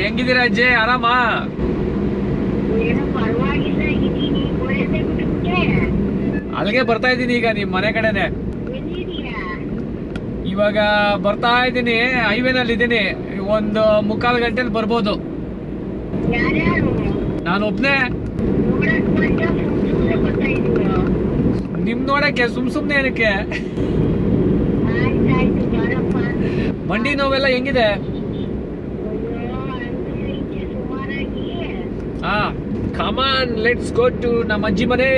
ಹೆಂಗಿದ್ದೀರಾ ಅಜ್ಜಿ ಆರಾಮಾ ಏನೋ ಪರವಾಗಿಲ್ಲ ಇದೀನಿ ಒಳ್ಳೆದೇ ಬಿಟ್ಬಿಟ್ಟೆ ಅಲ್ಲಿಗೆ ಬರ್ತಾ ಇದ್ದೀನಿ ಈಗ ನಿಮ್ ಮನೆ ಕಡೆನೆ ಎಲ್ಲಿದೀಯಾ ಇವಾಗ ಬರ್ತಾ ಇದ್ದೀನಿ ಹೈವೇನಲ್ಲಿ ಇದ್ದೀನಿ ಒಂದು ಮುಕ್ಕಾಲು ಗಂಟೆಲಿ ಬರ್ಬೋದು ಯಾರ್ಯಾರು ನಾನು ಒಬ್ನೇ ನೋಡಕ್ ಬಂದ ಸುಮ್ನೆ ಬರ್ತಾ ಇದೀವಿ ನಿಮ್ ನೋಡಕ್ಕೆ ಸುಮ್ ಸುಮ್ನೆ ಏನಕ್ಕೆ ಆಯ್ತಾಯ್ತು ಬಾರಪ್ಪ ಮಂಡಿ ನೋವೆಲ್ಲ ಹೆಂಗಿದೆ ಅಯ್ಯೋ ಅಂದ್ರೆ ಹಿಂಗೆ ಸುಮಾರಾಗಿ ಹಾ ಕಮಾನ್ ಲೆಟ್ಸ್ ಗೋ ಟು ನಮ್ಮ ಅಜ್ಜಿ ಮನೆ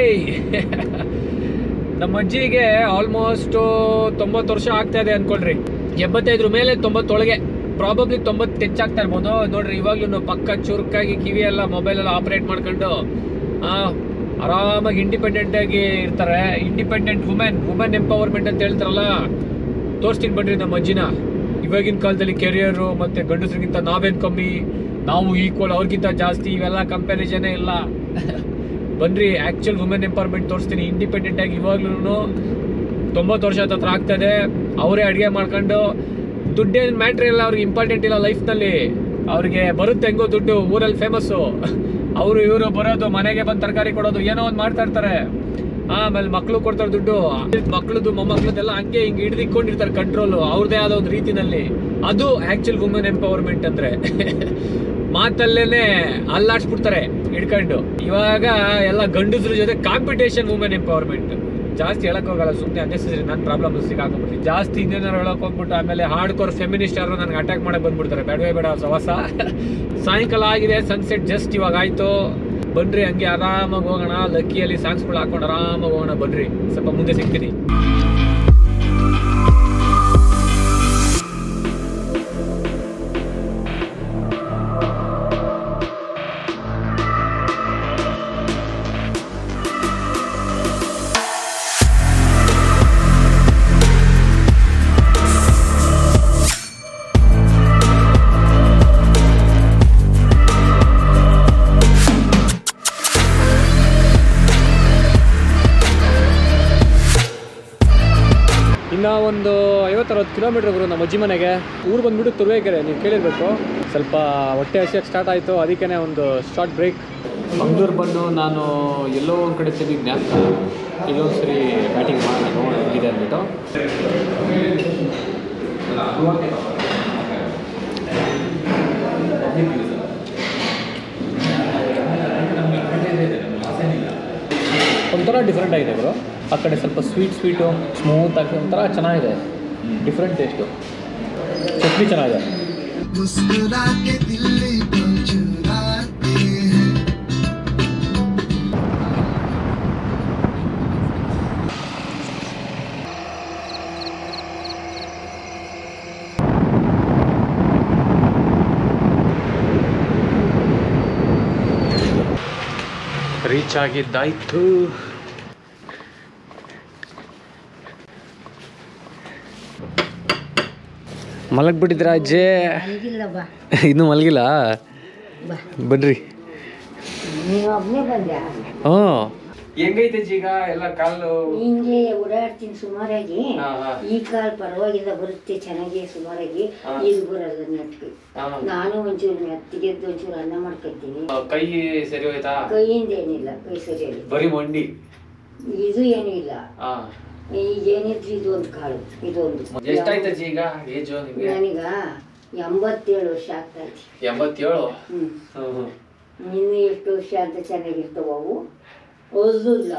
ನಮ್ಮ ಅಜ್ಜಿಗೆ ಆಲ್ಮೋಸ್ಟ್ ತೊಂಬತ್ತು ವರ್ಷ ಆಗ್ತಾ ಇದೆ ಅನ್ಕೊಳ್ರಿ ಎಂಬತ್ತೈದ್ರ ಮೇಲೆ ತೊಂಬತ್ತೊಳಗೆ ಪ್ರಾಬಬ್ಲಿ ತೊಂಬತ್ತು ಹೆಚ್ಚಾಗ್ತಾ ಇರ್ಬೋದು ನೋಡ್ರಿ ಇವಾಗ್ಲೂ ಪಕ್ಕ ಚುರುಕಾಗಿ ಕಿವಿ ಎಲ್ಲ ಮೊಬೈಲ್ ಎಲ್ಲ ಆಪರೇಟ್ ಮಾಡ್ಕೊಂಡು ಆ, ಆರಾಮಾಗಿ ಇಂಡಿಪೆಂಡೆಂಟ್ ಆಗಿ ಇರ್ತಾರೆ ಇಂಡಿಪೆಂಡೆಂಟ್ ವುಮೆನ್ ವುಮೆನ್ ಎಂಪವರ್ಮೆಂಟ್ ಅಂತ ಹೇಳ್ತಾರಲ್ಲ ತೋರಿಸ್ತೀನಿ ಬನ್ರಿ ನಮ್ಮ ಅಜ್ಜಿನ ಇವಾಗಿನ ಕಾಲದಲ್ಲಿ ಕೆರಿಯರು ಮತ್ತೆ ಗಂಡಸರಿಗಿಂತ ನಾವೇನ್ ಕಮ್ಮಿ ನಾವು ಈಕ್ವಲ್ ಅವ್ರಿಗಿಂತ ಜಾಸ್ತಿ ಇವೆಲ್ಲ ಕಂಪ್ಯಾರಿಸನೇ ಇಲ್ಲ ಬನ್ರಿ ಆಕ್ಚುಲ್ ವುಮೆನ್ ಎಂಪವರ್ಮೆಂಟ್ ತೋರಿಸ್ತೀನಿ ಇಂಡಿಪೆಂಡೆಂಟ್ ಆಗಿ ಇವಾಗ್ಲೂ ತೊಂಬತ್ತು ವರ್ಷ ಹತ್ರ ಆಗ್ತದೆ ಅವರೇ ಅಡುಗೆ ಮಾಡ್ಕೊಂಡು ದುಡ್ಡೇನು ಮ್ಯಾಟ್ರ್ ಇಲ್ಲ ಅವ್ರಿಗೆ ಇಂಪಾರ್ಟೆಂಟ್ ಇಲ್ಲ ಲೈಫ್ನಲ್ಲಿ ಅವ್ರಿಗೆ ಬರುತ್ತೆ ಹೆಂಗೋ ದುಡ್ಡು ಊರಲ್ಲಿ ಫೇಮಸ್ಸು ಅವರು ಇವರು ಬರೋದು ಮನೆಗೆ ಬಂದು ತರಕಾರಿ ಕೊಡೋದು ಏನೋ ಒಂದು ಮಾಡ್ತಾ ಇರ್ತಾರೆ ಆಮೇಲೆ ಮಕ್ಕಳು ಕೊಡ್ತಾರೆ ದುಡ್ಡು ಮಕ್ಕಳದು ಮೊಮ್ಮಕ್ಳದೆಲ್ಲ ಹಂಗೆ ಹಿಂಗೆ ಹಿಡಿದಿಕ್ಕೊಂಡಿರ್ತಾರೆ ಕಂಟ್ರೋಲು ಅವ್ರದೇ ಆದ ಒಂದು ರೀತಿನಲ್ಲಿ ಅದು ಆಕ್ಚುಲ್ ವುಮೆನ್ ಎಂಪವರ್ಮೆಂಟ್ ಅಂದ್ರೆ ಮಾತಲ್ಲೇನೆ ಅಲ್ಲಾಡ್ಸ್ಬಿಡ್ತಾರೆ ಹಿಡ್ಕೊಂಡು ಇವಾಗ ಎಲ್ಲ ಗಂಡಸ್ರ ಜೊತೆ ಕಾಂಪಿಟೇಷನ್ ವುಮೆನ್ ಎಂಪವರ್ಮೆಂಟ್ ಜಾಸ್ತಿ ಹೇಳಕ್ ಹೋಗಲ್ಲ ಸುಮ್ಮನೆ ಅನ್ನೆಸರಿ ನನ್ನ ಪ್ರಾಬ್ಲಮ್ ಸಿಕ್ಕಾಕೊಂಡ್ಬಿಡ್ತೀನಿ ಜಾಸ್ತಿ ಇನ್ನೇನಾರು ಹೇಳಕ್ ಹೋಗ್ಬಿಟ್ಟು ಆಮೇಲೆ ಹಾರ್ಡ್ ಕೋರ್ ಫೆಮಿನಿಸ್ಟ್ ಯಾರು ನನಗೆ ಅಟ್ಯಾಕ್ ಮಾಡಕ್ ಬಂದ್ಬಿಡ್ತಾರೆ ಬೇಡವೇ ಬೇಡ ಸವಾಸ ಸಾಯಂಕಾಲ ಆಗಿದೆ ಸನ್ಸೆಟ್ ಜಸ್ಟ್ ಇವಾಗ ಆಯ್ತು ಬನ್ರಿ ಹಂಗೆ ಆರಾಮಾಗಿ ಹೋಗೋಣ ಲಕ್ಕಿಯಲ್ಲಿ ಸಾಂಗ್ಸ್ಗಳು ಹಾಕೊಂಡು ಆರಾಮಾಗಿ ಹೋಗೋಣ ಬನ್ರಿ ಸ್ವಲ್ಪ ಮುಂದೆ ಸಿಗ್ತೀನಿ ಇನ್ನ ಒಂದು ಐವತ್ತರವತ್ತು ಕಿಲೋಮೀಟರ್ ಬರು ನಮ್ಮ ಅಜ್ಜಿ ಮನೆಗೆ ಊರು ಬಂದ್ಬಿಟ್ಟು ತುರುವೇಕೆರೆ ನೀವು ಕೇಳಿರ್ಬೇಕು ಸ್ವಲ್ಪ ಹೊಟ್ಟೆ ಹಸಿಯಕ್ಕೆ ಸ್ಟಾರ್ಟ್ ಆಯಿತು ಅದಕ್ಕೇ ಒಂದು ಶಾರ್ಟ್ ಬ್ರೇಕ್ ಮಂಗಳೂರು ಬಂದು ನಾನು ಎಲ್ಲೋ ಒಂದು ಕಡೆ ಸರಿ ಜ್ಞಾಪಕ ಇಲ್ಲೊಂದು ಸರಿ ಬ್ಯಾಟಿಂಗ್ ಮಾಡೋಣ ನೋಡೋಣ ಹೇಗಿದೆ ಅಂದ್ಬಿಟ್ಟು ಒಂಥರ ಡಿಫ್ರೆಂಟ್ ಆಗಿದೆ ಗುರು ಆ ಕಡೆ ಸ್ವಲ್ಪ ಸ್ವೀಟ್ ಸ್ವೀಟು ಸ್ಮೂತ್ ಆಗಿ ಒಂಥರ ಚೆನ್ನಾಗಿದೆ ಡಿಫ್ರೆಂಟ್ ಟೇಸ್ಟು ಚಟ್ನಿ ಚೆನ್ನಾಗಿದೆ मुस्कुरा के दिल को चुराते हैं ರೀಚ್ ಆಗಿದ್ದಾಯ್ತು ಮಲಗ್ಬಿಟ್ಟಿದ್ರ ಅಜ್ಜೆ ಈಗಿಲ್ಲ ಬಾ ಇನ್ನೂ ಮಲಗಿಲ್ಲ ಬಾ ಬನ್ರಿ ನೀವು ಒಬ್ಬನೇ ಬಂದ್ಯಾ ಹ್ಞೂ ಹೆಂಗೈತೆ ಈಗ ಎಲ್ಲ ಕಾಲು ಹಿಂಗೆ ಓಡಾಡ್ತೀನಿ ಸುಮಾರಾಗಿ ಹಾ, ಹಾ. ಈ ಕಾಲ್ ಪರವಾಗಿಲ್ಲ ಬರುತ್ತೆ ಚೆನ್ನಾಗಿ ಸುಮಾರಾಗಿ ಹಾ. ಇದು ಬರಲ್ಲ ನೆಟ್ಗೆ ಹಾ. ನಾನು ಒಂಚೂರು ಮೆತ್ತಿಗೆದ್ದು ಒಂಚೂರು ಅನ್ನ ಮಾಡ್ಕೊತೀನಿ ಕೈ ಸರಿ ಹೋಯ್ತಾ ಕೈಯಿಂದ ಏನಿಲ್ಲ ಕೈ ಸರಿಯಾಗಿ ಬರೀ ಮಂಡಿ ಇದು ಏನೂ ಇಲ್ಲ ಹಾ ಈಗ ಏನಿದ್ರು ಇದು ಒಂದು ಕಾಳು ಇದೊಂದು ಎಷ್ಟಾಯ್ತಜ್ಜಿ ಈಗ ಏಜು ನಿಮಗೆ ನನಗ ಎಂಬತ್ತೇಳು ವರ್ಷ ಆಗ್ತಾ ಇದೆ ಎಂಬತ್ತೇಳು ಹ್ಮ್ ಹ್ಮ್ ಹ್ಮ್ ಇನ್ನು ಎಷ್ಟು ವರ್ಷ ಅಂತ ಚೆನ್ನಾಗಿರ್ತಾವ ಅವು ಓದಿಲ್ಲ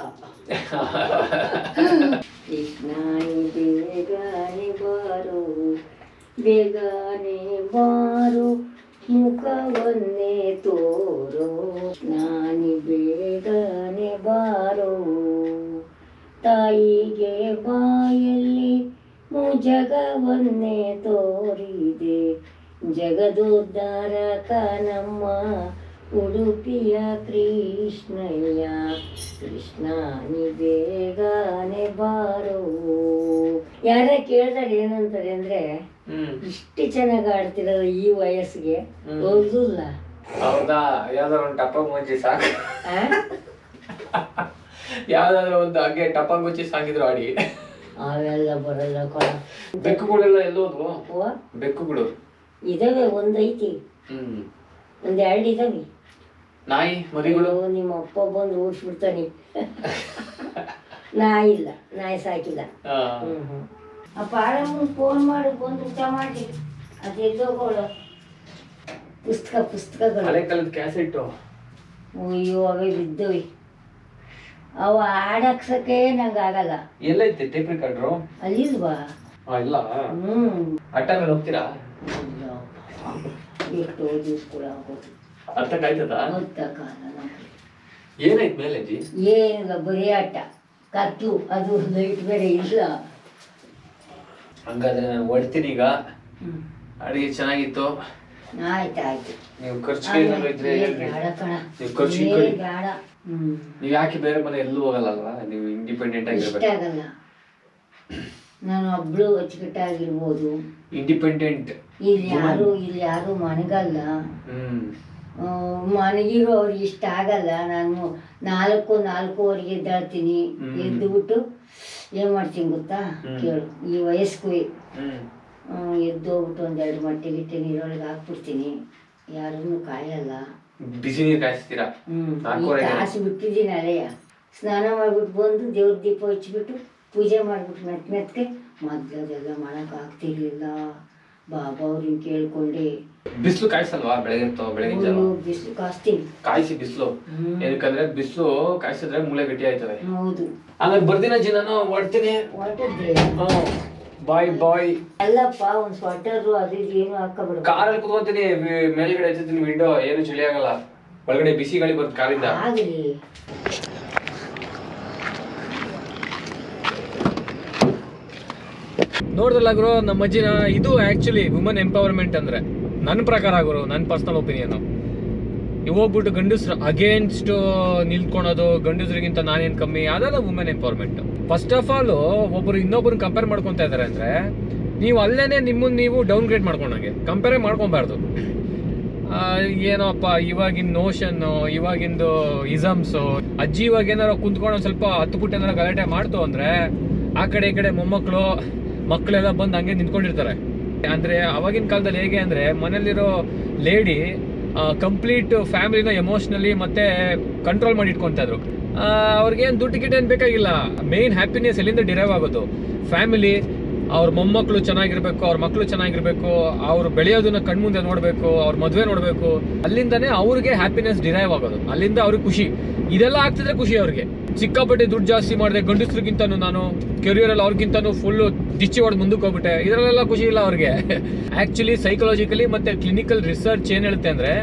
ಕೃಷ್ಣ ನೀ ಬೇಗನೆ ಬಾರು ಬೇಗನೆ ಬಾರು ಮುಖವನ್ನೇ ತೋರೋ ನಾನಿ ಬೇಗನೆ ಬಾರೋ ತಾಯಿಗೆ ಬಾಯಲ್ಲಿ ಜಗವನ್ನೇ ತೋರಿದೆ ಜಗದೋದ್ಧಾರಕ ನಮ್ಮ ಉಡುಪಿಯ ಕೃಷ್ಣಯ್ಯ ಕೃಷ್ಣ ನೀ ಬೇಗನೆ ಬಾರೋ ಯಾರ ಕೇಳ್ತಾರೆ ಏನಂತಾರೆ ಅಂದ್ರೆ ಹ್ಮ್ ಇಷ್ಟು ಚೆನ್ನಾಗಿ ಆಡ್ತಿರಲ್ಲ ಈ ವಯಸ್ಸಿಗೆ ಹ್ಮ್. ಹೌದಿಲ್ಲ ಹೌದಾ ಯಾವ್ದಾದ್ರು ಒಂದು ಟಪ್ಪ ಮುಂಚಿ ಸಾಕು ಆ? ಯಾವ್ದಾದ್ರು ಒಂದು ಹಂಗೆ ಟಪ್ಪ ಗುಚ್ಚಿ ಸಾಂಗಿದ್ರು ಆಡಿ ಅವೆಲ್ಲ ಬರಲ್ಲ ಕೊಡ ಬೆಕ್ಕುಗಳೆಲ್ಲ ಎಲ್ಲೋದ್ವು ಅವ್ವ, ಬೆಕ್ಕುಗಳು ಇದಾವೆ ಒಂದೈತಿ ಹ್ಮ್ ಒಂದು ಎರಡು ಇದಾವೆ ನಾಯಿ ಮರಿಗಳು ಅಯ್ಯೋ, ನಿಮ್ಮ ಅಪ್ಪ ಬಂದು ಓಡಿಸ್ಬಿಡ್ತಾನೆ ನಾಯಿ ಇಲ್ಲ ನಾಯಿ ಸಾಕಿಲ್ಲ ಆ, ಹ್ಮ್ ಹ್ಮ್ ಆ ಪಾರಮ್ಮನ್ ಫೋನ್ ಮಾಡಿ ಬಂದು ಊಟ ಮಾಡಿ ಅದು ಎದ್ದೋಗೋಳು ಪುಸ್ತಕ ಪುಸ್ತಕಗಳು ಹಳೆ ಕಾಲದ ಕ್ಯಾಸೆಟ್ ಅಯ್ಯೋ ಅವೇ ಬಿದ್ದವೆ ಅವ ಹಾಡಕ್ಸಕ್ಕೆ ನಂಗೆ ಆಗಲ್ಲ ಎಲ್ಲೈತೆ ಟೇಪ್ ರೆಕಾರ್ಡ್ರು ಅಲ್ಲಿಲ್ವಾ ಇಲ್ಲ ಹ್ಮ್ ಅಟ್ಟ ಮೇಲೆ ಹೋಗ್ತೀರಾ ಎಷ್ಟೋ ದಿವ್ಸ ಕೂಡ ಆಗೋದು ಅರ್ಥ ಆಯ್ತದ ಗೊತ್ತಾಗಲ್ಲ ನಮ್ಗೆ ಏನಾಯ್ತು ಮೇಲೆ ಅಜ್ಜಿ ಏನಿಲ್ಲ ಬರೀ ಆಟ ಕತ್ಲು ಅದು ಲೈಟ್ ಬೇರೆ ಇಲ್ಲ ಹಂಗಾದ್ರೆ ನಾನು ಹೊಡ್ತೀನಿ ಈಗ ಹ್ಮ್ ಅಡಿಗೆ ಚೆನ್ನಾಗಿತ್ತು ಆಯ್ತು ಆಯ್ತು ನೀವು ಖರ್ಚಿಗೆ ಏನಾದ್ರು ಇದ್ರೆ ಏ ಹೇಳ್ರಿ ಬೇಡ ಕಣ ನೀವು ಖರ್ಚು ಏ ಇಟ್ಕೊಳ್ಳಿ. ಬೇಡ ಹ್ಮ್ ನೀವು ಯಾಕೆ ಬೇರೆ ಮನೆ ಎಲ್ಲೂ ಹೋಗಲ್ಲ ಅಲ್ವಾ ನೀವು ಇಂಡಿಪೆಂಡೆಂಟ್ ಇಷ್ಟ ಆಗಿರ್ಬೇಕು ಆಗಲ್ಲ ನಾನು ಒಬ್ಳು ಅಚ್ಚುಕಟ್ಟಾಗಿರ್ಬೋದು ಇಂಡಿಪೆಂಡೆಂಟ್ ಇಲ್ಲಿ ಯಾರು ಇಲ್ಲಿ ಯಾರು ಮನಗಲ್ಲ ಹ್ಮ್ ಆ, ಮನಗಿರೋ ಅವ್ರಿಗೆ ಇಷ್ಟ ಆಗಲ್ಲ ನಾನು ನಾಲ್ಕು ನಾಲ್ಕೂವರೆಗೆ ಎದ್ದಾಳ್ತೀನಿ ಹ್ಮ್. ಎದ್ದು ಬಿಟ್ಟು ಏನ್ ಮಾಡ್ತೀನಿ ಗೊತ್ತಾ ಹ್ಮ್. ಕೇಳು ಈ ವಯಸ್ಸು ಹ್ಮ್ ಎದ್ದು ಹೋಗ್ಬಿಟ್ಟು ಒಂದೆರಡು ಮಟ್ಟೆ ಗಿಟ್ಟೆ ನೀರೊಳಗೆ ಹಾಕ್ಬಿಡ್ತೀನಿ ಯಾರನ್ನು ಕಾಯಲ್ಲ ಬಿಸಿ ನೀರು ಕಾಯಿಸ್ತೀರಾ ಹ್ಮ್ ಈ ನಾಲ್ಕೂವರೆಗೆ? ಕಾಸು ಬಿಟ್ಟಿದ್ದೀನಿ ಅಲೆಯ ಸ್ನಾನ ಮಾಡ್ಬಿಟ್ಟು ಬಂದು ದೇವ್ರ ದೀಪ ಹಚ್ಬಿಟ್ಟು ಪೂಜೆ ಮಾಡ್ಬಿಟ್ಟು ಮೆತ್ ಮೆತ್ಗೆ ಮೊದ್ಲು ಅದೆಲ್ಲ ಮಾಡಕ್ ಆಗ್ತಿರ್ಲಿಲ್ಲ ಬಾಬಾ ಅವ್ರನ್ನ ಕೇಳ್ಕೊಂಡೆ ಬಿಸಿಲು ಕಾಯಿಸಲ್ವಾ ಬೆಳಗ್ಗೆ ಹೊತ್ತು, ಬೆಳಗಿನ ಜಾವ ಅಯ್ಯೋ, ಬಿಸಿಲು ಕಾಸ್ತೀನಿ ಕಾಯಿಸಿ ಬಿಸಿಲು ಹ್ಮ್. ಏನಕ್ಕಂದ್ರೆ ಬಿಸಿಲು ಕಾಯಿಸಿದ್ರೆ ಮೂಳೆ ಗಟ್ಟಿ ಆಯ್ತವೆ ಹೌದು ಆಮೇಲೆ ಬರ್ದಿನ ಜಿ ನಾನು ಹೊಡ್ತೀನಿ ಹೊರಟಿದ್ರೆ ಬಾಯ್ ಬಾಯ್ ಅಲ್ಲಪ್ಪ ಒಂದ್ ಸ್ವೆಟರು ಅದು ಇದು ಏನು ಹಾಕಬಿಡ ಕಾರಲ್ಲಿ ಕುತ್ಕೊಂತೀನಿ ವಿ- ಮೇಲ್ಗಡೆ ಹಚ್ಚುತ್ತೀನಿ ವಿಂಡೋ ಏನು ಚಳಿ ಆಗಲ್ಲ ಒಳಗಡೆ ಬಿಸಿ ಗಾಳಿ ಬರುತ್ತೆ ಕಾರಿಂದ ಆಗ್ಲಿ ನೋಡ್ದಲ್ಲ ಗುರು ನಮ್ಮ ಅಜ್ಜಿನ ಇದು ಆಕ್ಚುಲಿ ವುಮನ್ ಎಂಪವರ್ಮೆಂಟ್ ಅಂದ್ರೆ ನನ್ನ ಪ್ರಕಾರ ಗುರು ನನ್ನ ಪರ್ಸನಲ್ ಒಪಿನಿಯನ್ ಇವ್ ಹೋಗ್ಬಿಟ್ಟು ಗಂಡಸ್ರು ಅಗೇನ್ಸ್ಟ್ ನಿಲ್ಕೊಳೋದು ಗಂಡಸ್ರಿಗಿಂತ ನಾನೇನ್ ಕಮ್ಮಿ ಅದೆಲ್ಲ women empowerment first of all ಒಬ್ರು ಇನ್ನೊಬ್ರನ್ನ ಕಂಪೇರ್ ಮಾಡ್ಕೊಂತ ಇದಾರೆ ಅಂದ್ರೆ ನೀವು ಅಲ್ಲೇನೆ ನಿಮ್ಮನ್ನ ನೀವು ಡೌನ್ ಗ್ರೇಡ್ ಮಾಡ್ಕೊಂಡಂಗೆ ಕಂಪೇರೇ ಮಾಡ್ಕೊಬಾರ್ದು ಆ, ಏನೋಪ್ಪ ಇವಾಗಿನ ನೋಷನ್ ಇವಾಗಿಂದು ಇಸಮ್ಸು ಅಜ್ಜಿ ಇವಾಗ ಏನಾರ ಕುಂತ್ಕೊಂಡು ಒಂದ್ ಸ್ವಲ್ಪ ಹತ್ತು ಪುಟ್ಟ ಏನಾರ ಗಲಾಟೆ ಮಾಡ್ತು ಅಂದ್ರೆ ಆ ಕಡೆ ಈ ಕಡೆ ಮೊಮ್ಮಕ್ಕಳು ಮಕ್ಕಳೆಲ್ಲ ಬಂದು ಹಂಗೆ ನಿಂತ್ಕೊಂಡಿರ್ತಾರೆ ಅಂದ್ರೆ ಅವಾಗಿನ ಕಾಲದಲ್ಲಿ ಹೇಗೆ ಅಂದ್ರೆ ಮನೇಲಿರೋ ಲೇಡಿ ಕಂಪ್ಲೀಟ್ ಫ್ಯಾಮಿಲಿನ ಎಮೋಷ್ನಲಿ ಮತ್ತೆ ಕಂಟ್ರೋಲ್ ಮಾಡಿ ಇಟ್ಕೊಂತ ಇದ್ರು ಆ, ಅವ್ರಿಗೇನ್ ದುಡ್ಡು ಗಿಟ್ಟು ಏನ್ ಬೇಕಾಗಿಲ್ಲ ಮೇನ್ ಹ್ಯಾಪಿನೆಸ್ ಎಲ್ಲಿಂದ ಡಿರೈವ್ ಆಗೋದು ಫ್ಯಾಮಿಲಿ ಅವ್ರ ಮೊಮ್ಮಕ್ಕಳು ಚೆನ್ನಾಗಿರ್ಬೇಕು ಅವ್ರ ಮಕ್ಕಳು ಚೆನ್ನಾಗಿರ್ಬೇಕು ಅವ್ರು ಬೆಳೆಯೋದನ್ನ ಕಣ್ಮುಂದೆ ನೋಡ್ಬೇಕು ಅವ್ರ ಮದ್ವೆ ನೋಡ್ಬೇಕು ಅಲ್ಲಿಂದಾನೇ ಅವ್ರಿಗೆ ಹ್ಯಾಪಿನೆಸ್ ಡಿರೈವ್ ಆಗೋದು ಅಲ್ಲಿಂದ ಅವ್ರಿಗೆ ಖುಷಿ ಇದೆಲ್ಲ ಆಗ್ತಿದ್ರೆ ಖುಷಿ ಅವ್ರಿಗೆ ಸಿಕ್ಕಾಪಟ್ಟೆ ದುಡ್ಡು ಜಾಸ್ತಿ ಮಾಡಿದೆ ಗಂಡಸ್ರಿಗಿಂತನೂ ನಾನು ಕೆರಿಯರ್ ಅಲ್ಲಿ ಅವ್ರಿಗಿಂತನೂ ಫುಲ್ ದಿಚ್ಚಿ ಹೊಡೆದು ಮುಂದಕ್ಕೆ ಹೋಗ್ಬಿಟ್ಟೆ ಇದರಲ್ಲೆಲ್ಲ ಖುಷಿ ಇಲ್ಲ ಅವ್ರಿಗೆ ಆಕ್ಚುಲಿ ಸೈಕಲಾಜಿಕಲಿ ಮತ್ತೆ ಕ್ಲಿನಿಕಲ್ ರಿಸರ್ಚ್ ಏನ್ ಹೇಳುತ್ತೆ ಅಂದ್ರೆ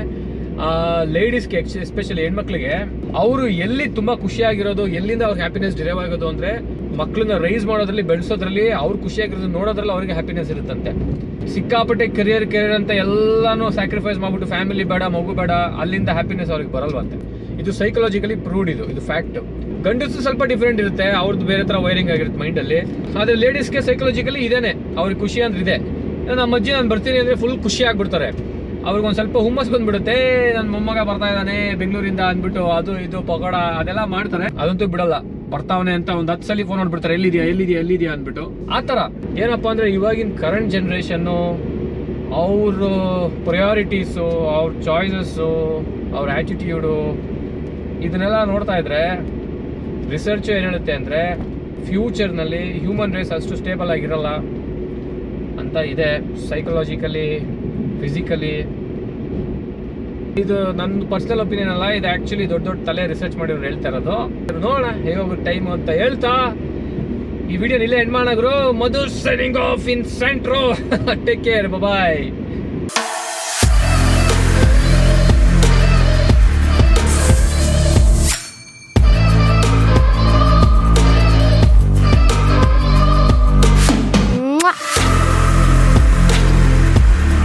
ಲೇಡೀಸ್ಗೆ ಎಸ್ಪೆಷಲಿ ಹೆಣ್ಮಕ್ಳಿಗೆ ಅವರು ಎಲ್ಲಿ ತುಂಬಾ ಖುಷಿಯಾಗಿರೋದು ಎಲ್ಲಿಂದ ಅವ್ರಿಗೆ ಹ್ಯಾಪಿನೆಸ್ ಡಿರೈವ್ ಆಗೋದು ಅಂದ್ರೆ ಮಕ್ಕಳನ್ನ ರೈಸ್ ಮಾಡೋದ್ರಲ್ಲಿ ಬೆಳೆಸೋದ್ರಲ್ಲಿ ಅವ್ರು ಖುಷಿಯಾಗಿರೋದು ನೋಡೋದ್ರಲ್ಲಿ ಅವ್ರಿಗೆ ಹ್ಯಾಪಿನೆಸ್ ಇರುತ್ತಂತೆ ಸಿಕ್ಕಾಪಟ್ಟೆ ಕೆರಿಯರ್ ಕೆರಿಯರ್ ಅಂತ ಎಲ್ಲಾನು ಸ್ಯಾಕ್ರಿಫೈಸ್ ಮಾಡ್ಬಿಟ್ಟು ಫ್ಯಾಮಿಲಿ ಬೇಡ ಮಗು ಬೇಡ ಅಲ್ಲಿಂದ ಹ್ಯಾಪಿನೆಸ್ ಅವ್ರಿಗೆ ಬರಲ್ವಂತೆ ಇದು ಸೈಕಲಾಜಿಕಲಿ ಪ್ರೂವ್ಡ್ ಇದು ಇದು ಫ್ಯಾಕ್ಟ್ ಗಂಡಸು ಸ್ವಲ್ಪ ಡಿಫ್ರೆಂಟ್ ಇರುತ್ತೆ ಅವ್ರದ್ದು ಬೇರೆ ತರ ವೈರಿಂಗ್ ಆಗಿರುತ್ತೆ ಮೈಂಡ್ ಅಲ್ಲಿ ಆದ್ರೆ ಲೇಡೀಸ್ಗೆ ಸೈಕಲಾಜಿಕಲಿ ಇದೇನೆ ಅವ್ರಿಗೆ ಖುಷಿ ಅಂದ್ರೆ ಇದೆ ನಮ್ಮ ಅಜ್ಜಿ ನಾನು ಬರ್ತೀನಿ ಅಂದ್ರೆ ಫುಲ್ ಖುಷಿ ಆಗ್ಬಿಡ್ತಾರೆ ಅವ್ರಿಗೆ ಒಂದ್ ಸ್ವಲ್ಪ ಹುಮ್ಮಸ್ ಬಂದ್ಬಿಡುತ್ತೆ ನನ್ನ ಮೊಮ್ಮಗ ಬರ್ತಾ ಇದ್ದಾನೆ ಬೆಂಗಳೂರಿಂದ ಅಂದ್ಬಿಟ್ಟು ಅದು ಇದು ಪಕೋಡ ಅದೆಲ್ಲ ಮಾಡ್ತಾರೆ ಅದಂತೂ ಬಿಡಲ್ಲ ಬರ್ತಾವನೆ ಅಂತ ಒಂದ್ ಹತ್ತು ಸಲ ಫೋನ್ ಮಾಡ್ಬಿಡ್ತಾರೆ ಎಲ್ಲಿದ್ಯಾ ಎಲ್ಲಿದ್ಯಾ ಎಲ್ಲಿದ್ಯಾ ಅಂದ್ಬಿಟ್ಟು ಆತರ ಏನಪ್ಪಾ ಅಂದ್ರೆ ಇವಾಗಿನ ಕರೆಂಟ್ ಜನ್ರೇಷನ್ ಅವ್ರ ಪ್ರಯಾರಿಟೀಸು ಅವ್ರ ಚಾಯ್ಸಸ್ಸು ಅವ್ರ ಆಟಿಟ್ಯೂಡು ಇದನ್ನೆಲ್ಲ ನೋಡ್ತಾ ಇದ್ರೆ ರಿಸರ್ಚ್ ಏನು ಹೇಳುತ್ತೆ ಅಂದರೆ ಫ್ಯೂಚರ್ನಲ್ಲಿ ಹ್ಯೂಮನ್ ರೇಸ್ ಅಷ್ಟು ಸ್ಟೇಬಲ್ ಆಗಿರಲ್ಲ ಅಂತ ಇದೆ ಸೈಕಲಾಜಿಕಲಿ ಫಿಸಿಕಲಿ ಇದು ನನ್ನ ಪರ್ಸನಲ್ ಒಪಿನಿಯನ್ ಅಲ್ಲ ಇದು ಆ್ಯಕ್ಚುಲಿ ದೊಡ್ಡ ದೊಡ್ಡ ತಲೆ ರಿಸರ್ಚ್ ಮಾಡಿರೋರು ಹೇಳ್ತಾ ಇರೋದು ನೋಡೋಣ ಹೇಗೋಗುತ್ತೆ ಟೈಮ್ ಅಂತ ಹೇಳ್ತಾ ಈ ವಿಡಿಯೋ ಇಲ್ಲೇ ಎಂಡ್ ಮಾಡೋರು Madhur signing off in Centro take care bye